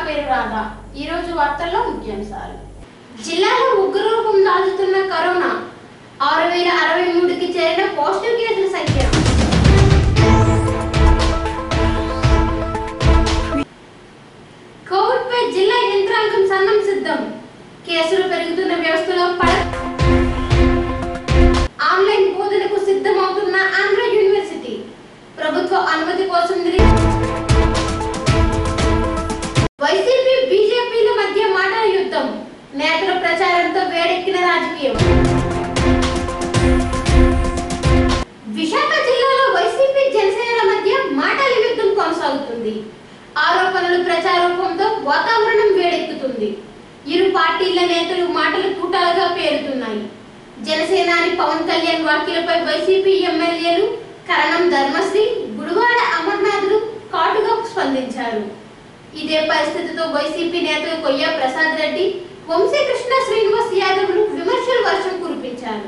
పేరు రాధా ఈ రోజు వార్తల్లో ముఖ్యాంశాలు జిల్లాలో ఉగ్రరూపం దాల్చుతున్న కరోనా ఆరు వేల అరవై మూడుకి చేరిన పాజిటివ్ కేసుల సంఖ్య కోవిడ్ పై జిల్లా యంత్రాంగం సన్నం సిద్ధం కేసులు పెరుగుతున్న వ్యవస్థలో పడ ఆన్లైన్ బోధనకు సిద్ధమవుతున్న ఆంధ్ర యూనివర్సిటీ ప్రభుత్వ అనుమతి కోసం నిరీ- వైసీపీ బీజేపీల మధ్య మాటల యుద్ధం నేతల ప్రచారంతో వేడెక్కిన రాజకీయం విశాఖ జిల్లాలో వైసీపీ జనసేనల మధ్య మాటల యుద్ధం కొనసాగుతుంది ఆరోపణలు ప్రచారూపంతో వాతావరణం వేడెక్కుతుంది ఇరు పార్టీల నేతలు మాటలు తూటాలుగా పేరుతున్నాయి జనసేనాని పవన్ కళ్యాణ్ వ్యాఖ్యలపై వైసీపీ ఎమ్మెల్యేలు కరణం ధర్మశ్రీ గుడివాడ అమర్నాథులు కాటుగా స్పందించారు ఇదే పరిస్థితితో వైసీపీ నేతలు కొయ్య ప్రసాద్ రెడ్డి వంశీకృష్ణ శ్రీనివాస్ యాదవ్లు విమర్శల వర్షం కురిపించారు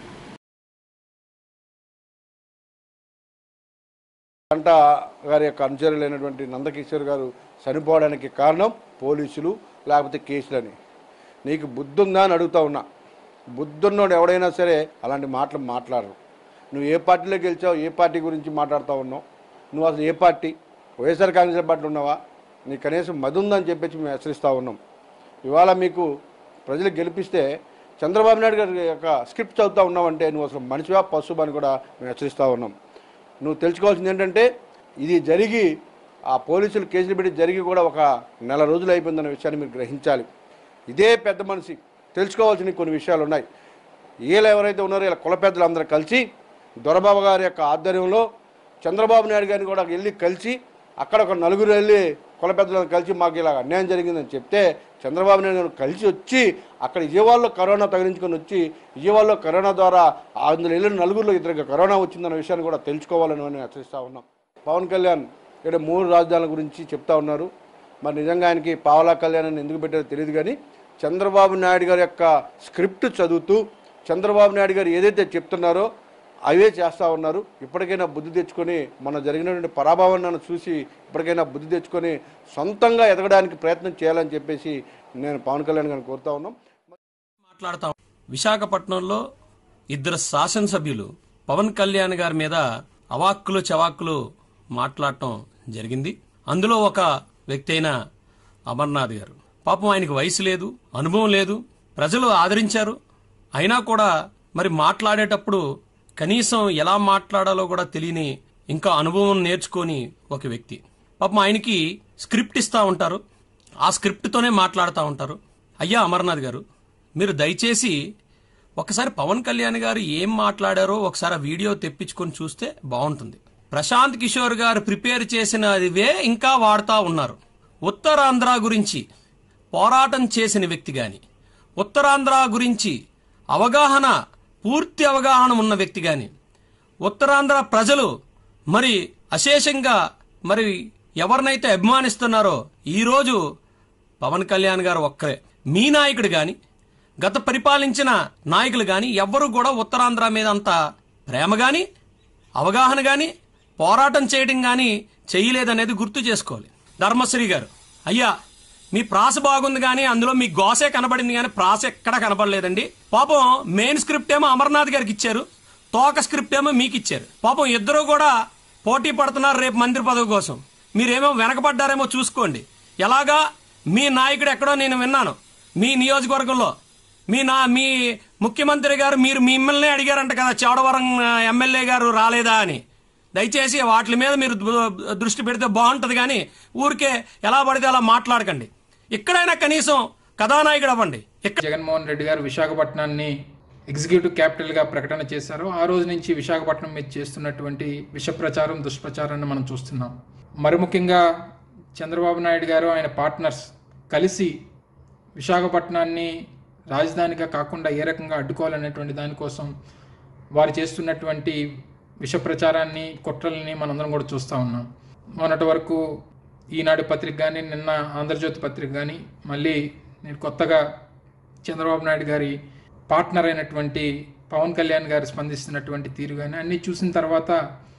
గంట గారి యొక్క అనుచరులైనటువంటి నందకిషోర్ గారు చనిపోవడానికి కారణం పోలీసులు లేకపోతే కేసులని నీకు బుద్ధి ఉందా అని అడుగుతా ఉన్నా బుద్ధున్నోడు ఎవడైనా సరే అలాంటి మాటలు మాట్లాడరు నువ్వు ఏ పార్టీలోకి గెలిచావు ఏ పార్టీ గురించి మాట్లాడుతూ ఉన్నావు నువ్వు అసలు ఏ పార్టీ వైఎస్ఆర్ కాంగ్రెస్ పార్టీ ఉన్నావా నీకు కనీసం మది ఉందని చెప్పేసి మేము హెచ్చరిస్తూ ఉన్నాం ఇవాళ మీకు ప్రజలు గెలిపిస్తే చంద్రబాబు నాయుడు గారి యొక్క స్క్రిప్ట్ చదువుతూ ఉన్నావంటే నువ్వు అసలు మనిషివా పశువు అని కూడా మేము హెచ్చరిస్తూ ఉన్నాం నువ్వు తెలుసుకోవాల్సింది ఏంటంటే ఇది జరిగి ఆ పోలీసులు కేసులు పెట్టి జరిగి కూడా ఒక నెల రోజులు అయిపోయిందన్న విషయాన్ని మీరు గ్రహించాలి ఇదే పెద్ద మనిషి తెలుసుకోవాల్సిన కొన్ని విషయాలు ఉన్నాయి వీళ్ళు ఎవరైతే ఉన్నారో వీళ్ళ కుల పెద్దలు అందరూ కలిసి దొరబాబు గారి యొక్క ఆధ్వర్యంలో చంద్రబాబు నాయుడు గారిని కూడా వెళ్ళి కలిసి అక్కడ ఒక నలుగురు వెళ్ళి కుల పెద్దలను కలిసి మాకు ఇలా అన్యాయం జరిగిందని చెప్తే చంద్రబాబు నాయుడు గారు కలిసి వచ్చి అక్కడ విజయవాడలో కరోనా తగిలించుకొని వచ్చి విజయవాడలో కరోనా ద్వారా అందులో వెళ్ళిన నలుగురిలో ఇద్దరికి కరోనా వచ్చిందన్న విషయాన్ని కూడా తెలుసుకోవాలని మనం హెచ్చరిస్తూ ఉన్నాం పవన్ కళ్యాణ్ ఇక్కడ మూడు రాజధానుల గురించి చెప్తా ఉన్నారు మరి నిజంగా ఆయనకి పావలా కళ్యాణ్ అని ఎందుకు పెట్టారో తెలియదు కానీ చంద్రబాబు నాయుడు గారి యొక్క స్క్రిప్ట్ చదువుతూ చంద్రబాబు నాయుడు గారు ఏదైతే చెప్తున్నారో అవే చేస్తూ ఉన్నారు ఇప్పటికైనా బుద్ధి తెచ్చుకొని మొన్న జరిగినటువంటి పరాభవాన్ని చూసి ఇప్పటికైనా బుద్ధి తెచ్చుకొని సొంతంగా ఎదగడానికి ప్రయత్నం చేయాలని చెప్పేసి నేను పవన్ కళ్యాణ్ గారిని కోరుతా ఉన్నాం మాట్లాడతాం విశాఖపట్నంలో ఇద్దరు శాసనసభ్యులు పవన్ కళ్యాణ్ గారి మీద అవాక్కులు చవాక్కులు మాట్లాడటం జరిగింది అందులో ఒక వ్యక్తి అయిన అమర్నాథ్ గారు పాపం ఆయనకి వయసు లేదు అనుభవం లేదు ప్రజలు ఆదరించారు అయినా కూడా మరి మాట్లాడేటప్పుడు కనీసం ఎలా మాట్లాడాలో కూడా తెలియని ఇంకా అనుభవం నేర్చుకొని ఒక వ్యక్తి పాపం ఆయనకి స్క్రిప్ట్ ఇస్తా ఉంటారు ఆ స్క్రిప్ట్తోనే మాట్లాడుతూ ఉంటారు అయ్యా అమర్నాథ్ గారు మీరు దయచేసి ఒకసారి పవన్ కళ్యాణ్ గారు ఏం మాట్లాడారో ఒకసారి ఆ వీడియో తెప్పించుకొని చూస్తే బాగుంటుంది ప్రశాంత్ కిషోర్ గారు ప్రిపేర్ చేసినవే ఇంకా వాడుతూ ఉన్నారు ఉత్తరాంధ్ర గురించి పోరాటం చేసిన వ్యక్తి గాని ఉత్తరాంధ్ర గురించి అవగాహన పూర్తి అవగాహన ఉన్న వ్యక్తి గాని ఉత్తరాంధ్ర ప్రజలు మరి అశేషంగా మరి ఎవరినైతే అభిమానిస్తున్నారో ఈరోజు పవన్ కళ్యాణ్ గారు ఒక్కరే మీ నాయకుడు గాని గత పరిపాలించిన నాయకులు గాని ఎవ్వరూ కూడా ఉత్తరాంధ్ర మీద అంత ప్రేమ గాని అవగాహన గాని పోరాటం చేయడం గాని చేయలేదనేది గుర్తు చేసుకోవాలి ధర్మశ్రీ గారు అయ్యా మీ ప్రాస బాగుంది కానీ అందులో మీ గోసే కనబడింది కానీ ప్రాస ఎక్కడా కనబడలేదండి పాపం మెయిన్ స్క్రిప్ట్ ఏమో అమర్నాథ్ గారికి ఇచ్చారు తోక స్క్రిప్ట్ ఏమో మీకు ఇచ్చారు పాపం ఇద్దరు కూడా పోటీ పడుతున్నారు రేపు మంత్రి పదవి కోసం మీరేమో వెనకబడ్డారేమో చూసుకోండి ఎలాగా మీ నాయకుడు ఎక్కడో నేను విన్నాను మీ నియోజకవర్గంలో మీ నా మీ ముఖ్యమంత్రి గారు మీరు మిమ్మల్ని అడిగారంట కదా చౌడవరం ఆ, ఎమ్మెల్యే గారు రాలేదా అని దయచేసి వాటి మీద మీరు దృ- దృష్టి పెడితే బాగుంటది కానీ ఊరికే ఎలా పడితే అలా మాట్లాడకండి ఎక్కడైనా కనీసం కథానాయకుడు అవ్వండి ఇక్కడ జగన్మోహన్ రెడ్డి గారు విశాఖపట్నాన్ని ఎగ్జిక్యూటివ్ క్యాపిటల్గా ప్రకటన చేశారు ఆ రోజు నుంచి విశాఖపట్నం మీద చేస్తున్నటువంటి విష ప్రచారం దుష్ప్రచారాన్ని మనం చూస్తున్నాం మరి ముఖ్యంగా చంద్రబాబు నాయుడు గారు ఆయన పార్ట్నర్స్ కలిసి విశాఖపట్నాన్ని రాజధానిగా కాకుండా ఏ రకంగా అడ్డుకోవాలనేటువంటి దానికోసం వారు చేస్తున్నటువంటి విష ప్రచారాన్ని కుట్రల్ని మనందరం కూడా చూస్తూ ఉన్నాం మొన్నటి వరకు ఈనాడు పత్రిక కానీ నిన్న ఆంధ్రజ్యోతి పత్రిక కానీ మళ్ళీ నేను కొత్తగా చంద్రబాబు నాయుడు గారి పార్ట్నర్ అయినటువంటి పవన్ కళ్యాణ్ గారు స్పందిస్తున్నటువంటి తీరు కానీ అన్నీ చూసిన తర్వాత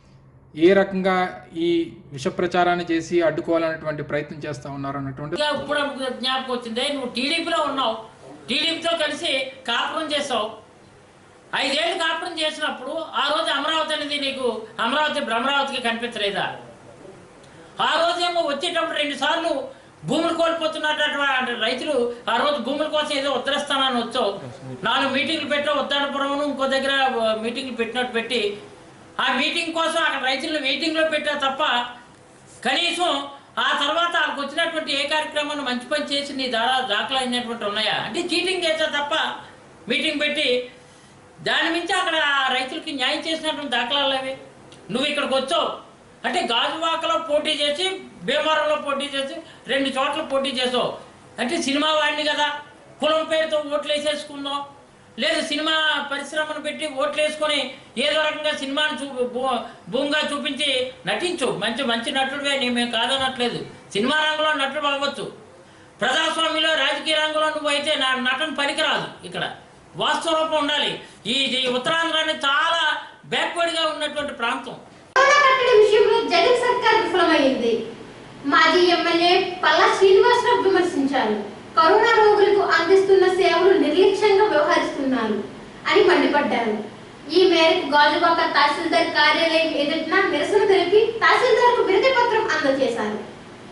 ఏ రకంగా ఈ విష ప్రచారాన్ని చేసి అడ్డుకోవాలనేటువంటి ప్రయత్నం చేస్తూ ఉన్నారు అన్నటువంటి ఇంకా ఇప్పుడు జ్ఞాపకం వచ్చింది నువ్వు టీడీపీలో ఉన్నావు టీడీపీతో కలిసి కాపురం చేసావు ఐదేళ్ళు కాపురం చేసినప్పుడు ఆ రోజు అమరావతి అనేది నీకు అమరావతి భ్రమరావతికి కనిపించలేదా ఆ రోజేమో వచ్చేటప్పుడు రెండు సార్లు భూములు కోల్పోతున్నటువంటి రైతులు ఆ రోజు భూముల కోసం ఏదో ఉత్తరస్థానాన్ని వచ్చావు నాలుగు మీటింగ్లు పెట్టావు ఉత్తాడపురం ఇంకో దగ్గర మీటింగ్లు పెట్టినట్టు పెట్టి ఆ మీటింగ్ కోసం అక్కడ రైతులను మీటింగ్లో పెట్టా తప్ప కనీసం ఆ తర్వాత వాళ్ళకి వచ్చినటువంటి ఏ కార్యక్రమాన్ని మంచి పని చేసి నీ దారా దాఖలు అయినటువంటి ఉన్నాయా అంటే చీటింగ్ చేసా తప్ప మీటింగ్ పెట్టి దాని మించి అక్కడ ఆ రైతులకి న్యాయం చేసినటువంటి దాఖలాలు అవి నువ్వు ఇక్కడికి వచ్చావు అంటే గాజువాకలో పోటీ చేసి భీమవరంలో పోటీ చేసి రెండు చోట్ల పోటీ చేసావు అంటే సినిమా వాడిని కదా కులం పేరుతో ఓట్లు వేసేసుకుందాం లేదు సినిమా పరిశ్రమను పెట్టి ఓట్లు వేసుకొని ఏదో రకంగా సినిమాను చూ భూ- భూమిగా చూపించి నటించు మంచి మంచి నటుడివే నీ మేము కాదనట్లేదు సినిమా రంగంలో నటుడు అవ్వచ్చు ప్రజాస్వామ్యంలో రాజకీయ రంగంలో నువ్వు అయితే నా నటన పనికిరాదు ఇక్కడ వాస్తవ రూపం ఉండాలి ఈ ఈ ఉత్తరాంధ్ర అనేది చాలా backward గా ఉన్నటువంటి ప్రాంతం కరోనా కట్టడి విషయంలో జగన్ సర్కార్ విఫలమైంది మాజీ ఎమ్మెల్యే పల్లా శ్రీనివాసరావు విమర్శించారు కరోనా రోగులకు అందిస్తున్న సేవలు నిర్లక్ష్యంగా వ్యవహరిస్తున్నారు అని మండిపడ్డారు ఈ మేరకు గాజువాక తహసీల్దార్ కార్యాలయం ఎదుట నిరసన తెలిపి తహసీల్దార్కు వినతి పత్రం అందజేశారు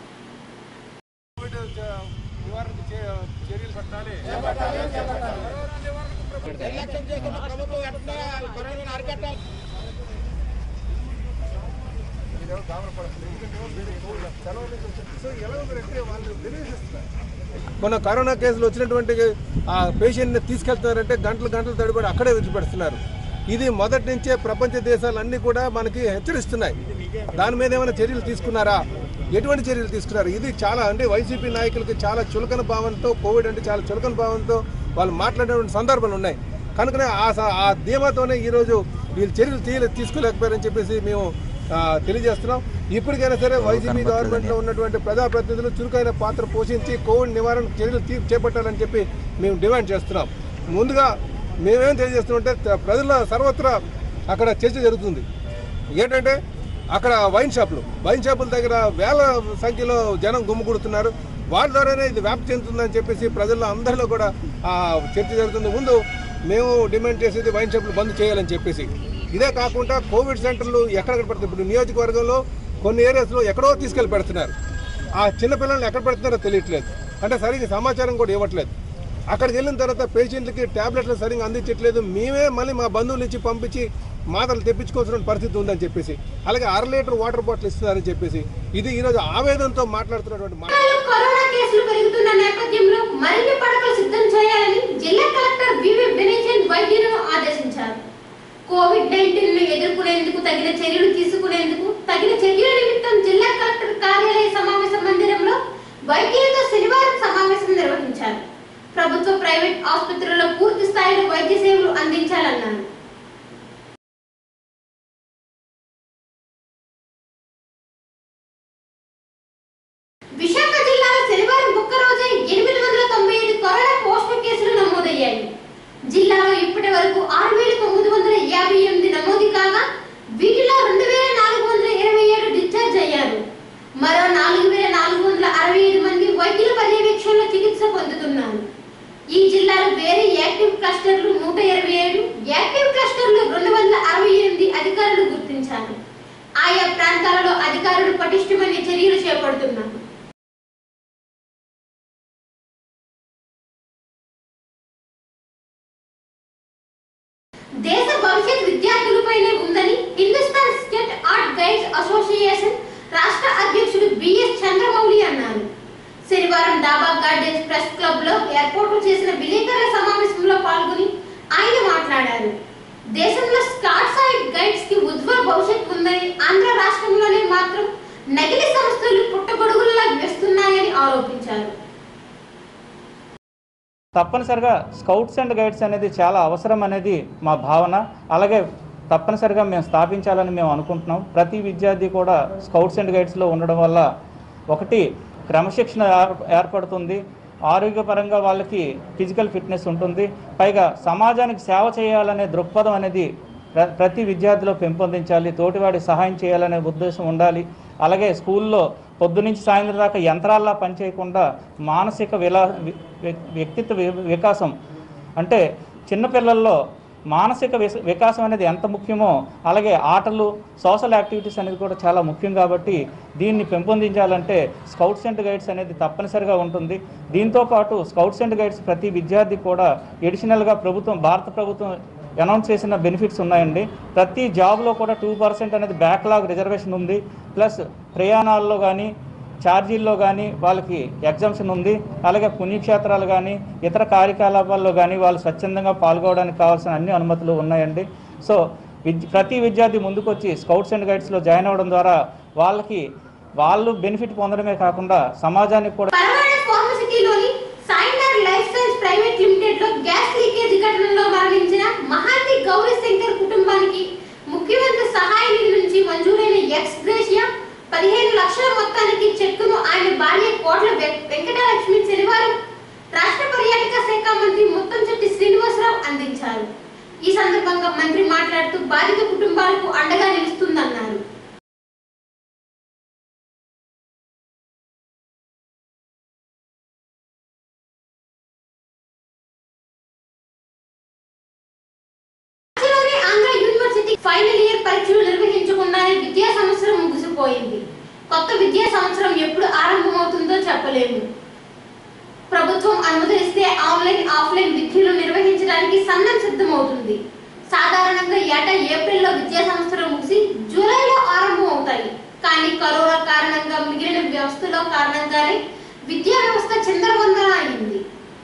మొన్న కరోనా కేసులు వచ్చినటువంటి ఆ పేషెంట్ని తీసుకెళ్తున్నారంటే గంటలు గంటలు తడిపడి అక్కడే విడిచిపెడుతున్నారు ఇది మొదటి నుంచే ప్రపంచ దేశాలన్నీ కూడా మనకి హెచ్చరిస్తున్నాయి దాని మీద ఏమైనా చర్యలు తీసుకున్నారా ఎటువంటి చర్యలు తీసుకున్నారు ఇది చాలా అంటే వైసీపీ నాయకులకి చాలా చులకన భావంతో కోవిడ్ అంటే చాలా చులకన భావంతో వాళ్ళు మాట్లాడేటువంటి సందర్భాలు ఉన్నాయి కనుకనే ఆ స- ఆ ధీమాతోనే ఈరోజు వీళ్ళు చర్యలు తీయలే తీసుకోలేకపోయారని చెప్పేసి మేము ఆ, తెలియజేస్తున్నాం ఇప్పటికైనా సరే వైసీపీ గవర్నమెంట్లో ఉన్నటువంటి ప్రజాప్రతినిధులు చురుకైన పాత్ర పోషించి కోవిడ్ నివారణ చర్యలు తీ- చేపట్టాలని చెప్పి మేము డిమాండ్ చేస్తున్నాం ముందుగా మేమేం తెలియజేస్తున్నామంటే త- ప్రజల సర్వత్రా అక్కడ చర్చ జరుగుతుంది ఏంటంటే అక్కడ వైన్ షాపులు వైన్ షాపుల దగ్గర వేల సంఖ్యలో జనం గుమ్ముకూడుతున్నారు వాటి ద్వారానే ఇది వ్యాప్తి చెందుతుందని చెప్పేసి ప్రజల్లో అందరిలో కూడా ఆ చర్చ జరుగుతుంది ముందు మేము డిమాండ్ చేసేది వైన్ షాపులు బంద్ చేయాలని చెప్పేసి ఇదే కాకుండా కోవిడ్ సెంటర్లు ఎక్కడెక్కడ పెడతారు ఇప్పుడు నియోజకవర్గంలో కొన్ని ఏరియాస్లో ఎక్కడో తీసుకెళ్ళి పెడుతున్నారు ఆ చిన్న పిల్లల్ని ఎక్కడ పెడుతున్నారో తెలియట్లేదు అంటే సరిగ్గా సమాచారం కూడా ఇవ్వట్లేదు అక్కడికి వెళ్ళిన తర్వాత పేషెంట్లకి ట్యాబ్లెట్లు సరిగ్గా అందించట్లేదు మేమే మళ్ళీ మా బంధువుల నుంచి పంపించి మాటలు తెప్పించుకోవాల్సిన పరిస్థితి ఉందని చెప్పేసి అలాగే అర లీటర్ వాటర్ బాటిల్ ఇస్తున్నారని చెప్పేసి ఇది ఈరోజు ఆవేదనతో మాట్లాడుతున్నటువంటి మాట జిల్లాలో కరోనా కేసులు పెరుగుతున్న నేపథ్యంలో మరిన్ని పడకలు సిద్ధం చేయాలని జిల్లా కలెక్టర్ వివి వినయచంద్ వైద్యులను ఆదేశించారు కోవిడ్ నైన్టీన్ ను ఎదుర్కొనేందుకు తగిన చర్యలు తీసుకునేందుకు తగిన చర్యల నిమిత్తం జిల్లా కలెక్టర్ కార్యాలయ సమావేశ మందిరంలో వైద్యులతో శనివారం సమావేశం నిర్వహించారు ప్రభుత్వ ప్రైవేట్ ఆసుపత్రుల్లో పూర్తి స్థాయిలో వైద్య సేవలు అందించాలన్నారు విశాఖ జిల్లాలో శనివారం ఒక్క రోజే ఎనిమిది వందల తొంభై ఐదు కరోనా పాజిటివ్ కేసులు నమోదయ్యాయి జిల్లాలో ఇప్పటి వరకు ఆరు వేల తొమ్మిది వందల యాభై ఎనిమిది నమోదు కాగా వీటిలో రెండు వేల నాలుగు వందల ఇరవై ఏడు డిశ్చార్జ్ అయ్యారు మరో నాలుగు వేల నాలుగు వందల అరవై ఐదు మంది వైద్యుల పర్యవేక్షణలో చికిత్స పొందుతున్నారు ఈ జిల్లాలో వేరే యాక్టివ్ క్లస్టర్లు నూట ఇరవై ఏడు యాక్టివ్ క్లస్టర్లు రెండు వందల అరవై ఎనిమిది అధికారులు గుర్తించారు ఆయా ప్రాంతాలలో అధికారులు పటిష్టమైన చర్యలు చేపడుతున్నారు దేశ భవిష్యత్ విద్యార్థులపైనే ఉందని Hindustan state art guides association రాష్ట్ర అధ్యక్షుడు బిఎస్ చంద్రమౌళి అన్నారు శనివారం డాబా గార్డెన్స్ ప్రెస్ క్లబ్ లో ఏర్పాటు చేసిన విలేకరుల సమావేశంలో పాల్గొని ఆయన మాట్లాడారు దేశంలో స్కాట్స్ ఆర్ట్ గైడ్స్ కి ఉజ్వల భవిష్యత్ ఉందని ఆంధ్ర రాష్ట్రంలోనే మాత్రం నకిలీ సంస్థలు పుట్టగొడుగుల్లా వేస్తున్నాయని ఆరోపించారు తప్పనిసరిగా స్కౌట్స్ అండ్ గైడ్స్ అనేది చాలా అవసరం అనేది మా భావన అలాగే తప్పనిసరిగా మేము స్థాపించాలని మేము అనుకుంటున్నాం ప్రతి విద్యార్థి కూడా స్కౌట్స్ అండ్ గైడ్స్లో ఉండడం వల్ల ఒకటి క్రమశిక్షణ ఏర్- ఏర్పడుతుంది ఆరోగ్యపరంగా వాళ్ళకి ఫిజికల్ ఫిట్నెస్ ఉంటుంది పైగా సమాజానికి సేవ చేయాలనే దృక్పథం అనేది ప్ర- ప్రతి విద్యార్థిలో పెంపొందించాలి తోటివాడి సహాయం చేయాలనే ఉద్దేశం ఉండాలి అలాగే స్కూల్లో పొద్దునుంచి సాయంత్రం దాకా యంత్రాల్లా పనిచేయకుండా మానసిక విలా వి- వ్య- వ్యక్తిత్వ వి- వికాసం అంటే చిన్నపిల్లల్లో మానసిక విస- వికాసం అనేది ఎంత ముఖ్యమో అలాగే ఆటలు సోషల్ యాక్టివిటీస్ అనేది కూడా చాలా ముఖ్యం కాబట్టి దీన్ని పెంపొందించాలంటే స్కౌట్స్ అండ్ గైడ్స్ అనేది తప్పనిసరిగా ఉంటుంది దీంతో పాటు స్కౌట్స్ అండ్ గైడ్స్ ప్రతి విద్యార్థి కూడా ఎడిషనల్గా ప్రభుత్వం భారత ప్రభుత్వం అనౌన్స్ చేసిన బెనిఫిట్స్ ఉన్నాయండి ప్రతి జాబ్లో కూడా టూ పర్సెంట్ అనేది బ్యాక్లాగ్ రిజర్వేషన్ ఉంది ప్లస్ ప్రయాణాల్లో కానీ ఛార్జీల్లో కానీ వాళ్ళకి ఎగ్జామ్షన్ ఉంది అలాగే పుణ్యక్షేత్రాలు కానీ ఇతర కార్యకలాపాల్లో కానీ వాళ్ళు స్వచ్ఛందంగా పాల్గొనడానికి కావాల్సిన అన్ని అనుమతులు ఉన్నాయండి సో విద్య ప్రతి విద్యార్థి ముందుకొచ్చి స్కౌట్స్ అండ్ గైడ్స్లో జాయిన్ అవ్వడం ద్వారా వాళ్ళకి వాళ్ళు బెనిఫిట్ పొందడమే కాకుండా సమాజానికి కూడా పరవాడ ఫార్మసిటీలోని Sainor life science private limited లో గ్యాస్ లీకేజ్ ఘటనలో మరణించిన మహాంతి గౌరీ శంకర్ కుటుంబానికి ముఖ్యమంత్రి సహాయ నిధి నుంచి మంజూరైన ఎక్స్ గ్రేషియా పదిహేను లక్షల మొత్తానికి చెక్కును ఆయన భార్య కోట్ల వెం- వెంకటలక్ష్మి శనివారం రాష్ట్ర పర్యాటక శాఖ మంత్రి ముత్తంశెట్టి శ్రీనివాసరావు అందించారు ఈ సందర్భంగా మంత్రి మాట్లాడుతూ బాధిత కుటుంబాలకు అండగా నిలుస్తుందన్నారు రాంచీలోని ఆంధ్ర యూనివర్సిటీ ఫైనల్ ఇయర్ పరీక్షలు నిర్వహించకుండానే విద్యా సంవత్సరం ముగిసిపోయింది కొత్త విద్యా సంవత్సరం ఎప్పుడు ఆరంభమవుతుందో చెప్పలేము ప్రభుత్వం అనుమతిస్తే ఆన్లైన్ ఆఫ్లైన్ విద్యలు నిర్వహించడానికి సన్నం సిద్ధమవుతుంది సాధారణంగా ఏటా ఏప్రిల్లో విద్యా సంవత్సరం ముగిసి జూలైలో ఆరంభం అవుతాయి కానీ కరోనా కారణంగా మిగిలిన వ్యవస్థలో కారణంగానే విద్యా వ్యవస్థ చిందరవందర అయింది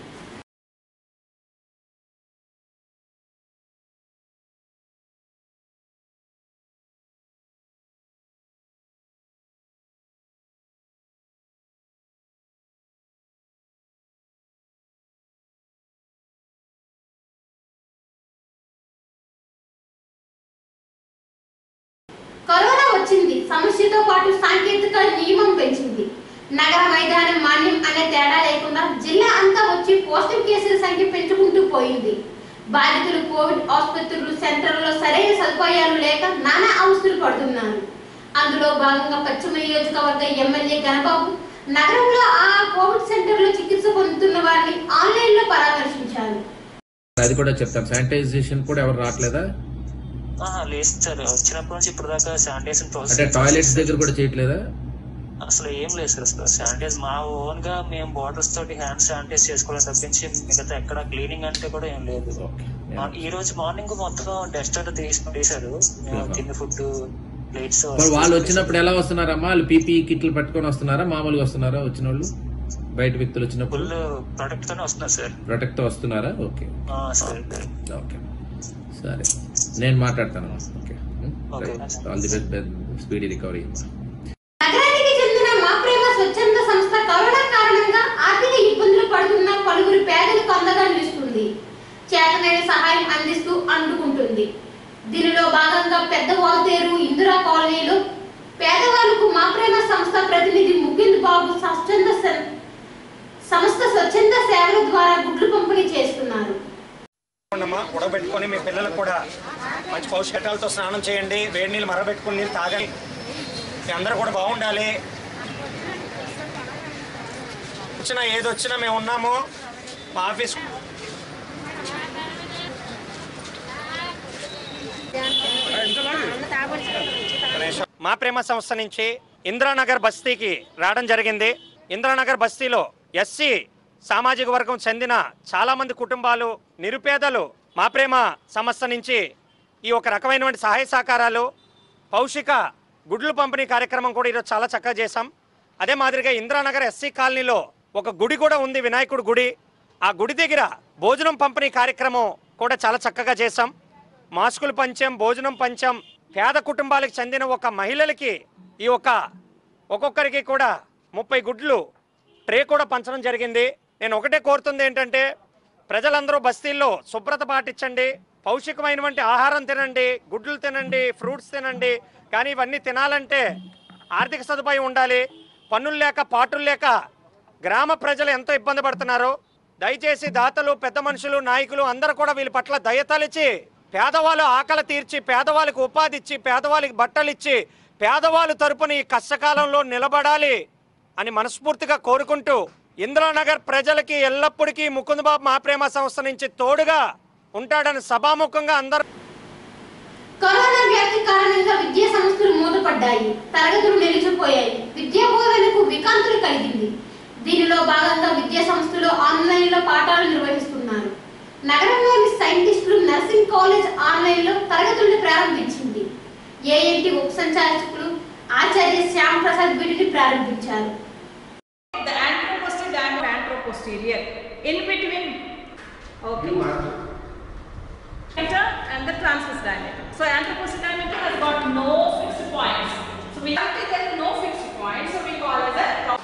కరోనా వచ్చింది సమస్యతో పాటు సాంకేతిక నియమం పెంచింది నగర మైదానం మాన్యం అనే తేడా లేకుండా జిల్లా అంతా వచ్చి పాజిటివ్ కేసుల సంఖ్య పెంచుకుంటూ పోయింది బాధితులు కోవిడ్ ఆసుపత్రులు సెంటర్లలో సరైన సదుపాయాలు లేక నానా అవస్థలు పడుతున్నారు అందులో భాగంగా పశ్చిమ నియోజకవర్గ ఎమ్మెల్యే గణబాబు నగరంలో ఆ కోవిడ్ సెంటర్లో చికిత్స పొందుతున్న వారిని ఆన్లైన్ లో పరామర్శించారు అది కూడా చెప్తాం శానిటైజేషన్ కూడా ఎవరు రావట్లేదా ఆహా, లేదు సార్ వచ్చినప్పటి నుంచి ఇప్పుడు దాకా శానిటైజేషన్ అంటే ప్రాసెస్ టాయిలెట్స్ దగ్గర కూడా చేయట్లేదా అసలు ఏం లేదు సార్ అసలు శానిటైజ్ మా ఓన్ గా మేము బాటిల్స్ తోటి హ్యాండ్ శానిటైజ్ చేసుకోవడం తప్పించి మిగతా ఎక్కడ క్లీనింగ్ అంటే కూడా ఏం లేదు ఓకే మా- ఈ రోజు మార్నింగ్ మొత్తం డస్ట్ అంతా తీసి తీశారు మేము తిన్న ఫుడ్ ప్లేట్స్ మరి వాళ్ళు వచ్చినప్పుడు ఎలా వస్తున్నారమ్మా వాళ్ళు పీపీ కిట్లు పట్టుకొని వస్తున్నారా మామూలుగా వస్తున్నారా వచ్చిన వాళ్ళు బయట వ్యక్తులు వచ్చినప్పుడు ఫుల్ ప్రొడక్ట్ తోనే వస్తున్నారు సార్ ప్రొటెక్ట్ తో వస్తున్నారా ఓకే ఆ, సార్ ఓకే సరే నేను మాట్లాడతాను okay Okay. All the best speedy recovery నగరానికి చెందిన మా ప్రేమ స్వచ్ఛంద సంస్థ కరోనా కారణంగా ఆర్థిక ఇబ్బందులు పడుతున్న పలువురు పేదలకు అండగా నిలుస్తుంది చేతనైన సహాయం అందిస్తూ అందుకుంటుంది దీనిలో భాగంగా పెద్ద వాల్తేరు ఇందిరా కాలనీలో పేదవాళ్లకు మా ప్రేమ సంస్థ ప్రతినిధి ముకుంద్ బాబు స్వచ్ఛంద స- సంస్థ స్వచ్ఛంద సేవల ద్వారా గుడ్లు పంపిణీ చేస్తున్నారు ఉండమ్మా ఉడకబెట్టుకొని మీ పిల్లలకు కూడా మంచి పౌష్టికటాలతో స్నానం చేయండి వేడి నీళ్ళు మరబెట్టుకుని నీళ్ళు తాగండి మీ అందరూ కూడా బాగుండాలి వచ్చినా ఏది వచ్చినా మేము ఉన్నాము మా ఆఫీస్ మా ప్రేమ సంస్థ నుంచి ఇందిరానగర్ బస్తీకి రావడం జరిగింది ఇందిరానగర్ బస్తీలో ఎస్సీ సామాజిక వర్గం చెందిన చాలా మంది కుటుంబాలు నిరుపేదలు మా ప్రేమ సంస్థ నుంచి ఈ ఒక రకమైనటువంటి సహాయ సహకారాలు పౌషిక గుడ్లు పంపిణీ కార్యక్రమం కూడా ఈరోజు చాలా చక్కగా చేశాం అదే మాదిరిగా ఇందిరానగర్ ఎస్సీ కాలనీలో ఒక గుడి కూడా ఉంది వినాయకుడి గుడి ఆ గుడి దగ్గర భోజనం పంపిణీ కార్యక్రమం కూడా చాలా చక్కగా చేశాం మాస్కులు పంచాం భోజనం పంచాం పేద కుటుంబాలకు చెందిన ఒక మహిళలకి ఈ ఒక ఒక్కొక్కరికి కూడా ముప్పై గుడ్లు ట్రే కూడా పంచడం జరిగింది నేను ఒకటే కోరుతుంది ఏంటంటే ప్రజలందరూ బస్తీల్లో శుభ్రత పాటించండి పౌష్టికమైనటువంటి ఆహారం తినండి గుడ్లు తినండి ఫ్రూట్స్ తినండి కానీ ఇవన్నీ తినాలంటే ఆర్థిక సదుపాయం ఉండాలి పన్నులు లేక పాటులు లేక గ్రామ ప్రజలు ఎంతో ఇబ్బంది పడుతున్నారు దయచేసి దాతలు పెద్ద మనుషులు నాయకులు అందరూ కూడా వీళ్ళ పట్ల దయతలిచి పేదవాళ్ళు ఆకలి తీర్చి పేదవాళ్ళకి ఉపాధి ఇచ్చి పేదవాళ్ళకి బట్టలు ఇచ్చి పేదవాళ్ళు తరపున ఈ కష్టకాలంలో నిలబడాలి అని మనస్ఫూర్తిగా కోరుకుంటూ ఇంద్రానగర్ ప్రజలకి ఎల్లప్పటికీ ముకుందబాబు మా ప్రేమ సంస్థ నుంచి తోడుగా ఉంటాడని సభాముఖంగా అందరూ కరోనా వ్యాప్తి కారణంగా విద్యా సంస్థలు మూతపడ్డాయి తరగతులు నిలిచిపోయాయి విద్యా బోధనకు వికాంతులు కలిగింది దీనిలో భాగంగా విద్యా సంస్థలు ఆన్లైన్ లో పాఠాలు నిర్వహిస్తున్నారు నగరంలోని సైంటిస్టులు నర్సింగ్ కాలేజ్ ఆన్లైన్ లో తరగతులను ప్రారంభించింది ఏఎన్టీ ఉప సంచాలకులు ఆచార్య శ్యామ్ ప్రసాద్ వీటిని ప్రారంభించారు The anteroposterior diameter anteroposterior. In between, okay. Diameter and the transverse diameter. So anteroposterior diameter has got no fixed points. So we have to get no fixed points, so we call as a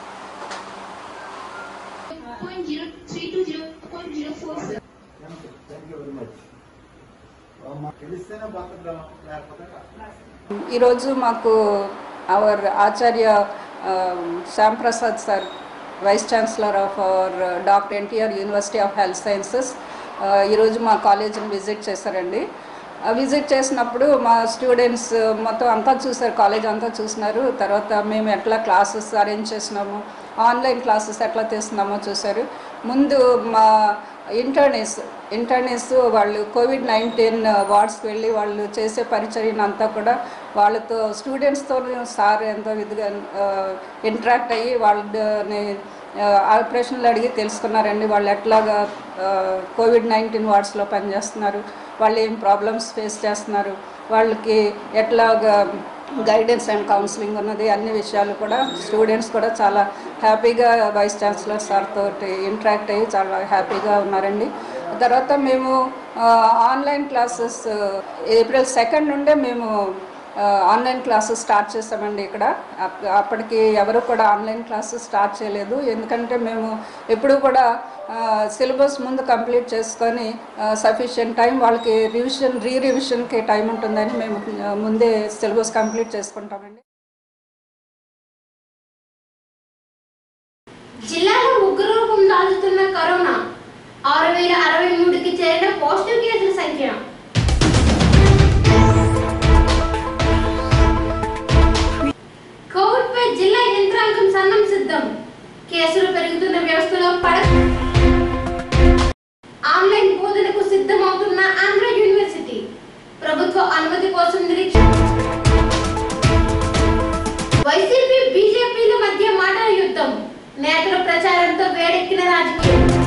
ఈరోజు మాకు our Acharya Shyam Prasad sir vice chancellor of our doctor NTR university of health sciences ఈరోజు మా కాలేజీని visit చేశారండి visit చేసినప్పుడు మా students మొత్తం అంతా చూసారు కాలేజ్ అంతా చూసినారు తర్వాత మేము ఎట్లా క్లాసెస్ అరేంజ్ చేసినాము ఆన్లైన్ క్లాసెస్ ఎట్లా తీస్తున్నామో చూశారు ముందు మా ఇంటర్నీస్ ఇంటర్నీస్ వాళ్ళు కోవిడ్ నైన్టీన్ వార్డ్స్కి వెళ్ళి వాళ్ళు చేసే పరిచర్యను అంతా కూడా వాళ్ళతో స్టూడెంట్స్తో సార్ ఎంతో విధిగా ఇంటరాక్ట్ అయ్యి వాళ్ళని ఆపరేషన్లు అడిగి తెలుసుకున్నారండి వాళ్ళు ఎట్లాగా కోవిడ్ నైన్టీన్ వార్డ్స్లో పనిచేస్తున్నారు వాళ్ళు ఏం ప్రాబ్లమ్స్ ఫేస్ చేస్తున్నారు వాళ్ళకి ఎట్లాగా గైడెన్స్ అండ్ కౌన్సిలింగ్ ఉన్నది అన్ని విషయాలు కూడా స్టూడెంట్స్ కూడా చాలా హ్యాపీగా వైస్ ఛాన్సలర్ సార్ తోటి ఇంటరాక్ట్ అయ్యి చాలా హ్యాపీగా ఉన్నారండి తర్వాత మేము ఆన్లైన్ క్లాసెస్ ఏప్రిల్ సెకండ్ నుండే మేము ఆన్లైన్ క్లాసెస్ స్టార్ట్ చేస్తామండి ఇక్కడ అప్- అప్పటికి ఎవరు కూడా ఆన్లైన్ క్లాసెస్ స్టార్ట్ చేయలేదు ఎందుకంటే మేము ఎప్పుడూ కూడా సిలబస్ ముందు కంప్లీట్ చేసుకొని సఫిషియెంట్ టైం వాళ్ళకి రివిజన్ రీ రివిజన్కి టైం ఉంటుందని మేము ఆ, ముందే సిలబస్ కంప్లీట్ చేసుకుంటామండి జిల్లాలో ఉగ్ర రూపం దాల్చుతున్న కరోనా ఆరు వేల అరవై మూడుకి చేరిన పాజిటివ్ కేసుల సంఖ్య కోవిడ్ పై జిల్లా యంత్రాంగం సన్నం సిద్ధం కేసులు పెరుగుతున్న వ్యవస్థలో పడ ఆన్లైన్ బోధనకు సిద్ధమవుతున్న ఆంధ్ర యూనివర్సిటీ ప్రభుత్వ అనుమతి కోసం నిరీక్ష వైసీపీ బీజేపీల మధ్య మాటల యుద్ధం నేతల ప్రచారంతో వేడెక్కిన రాజకీయం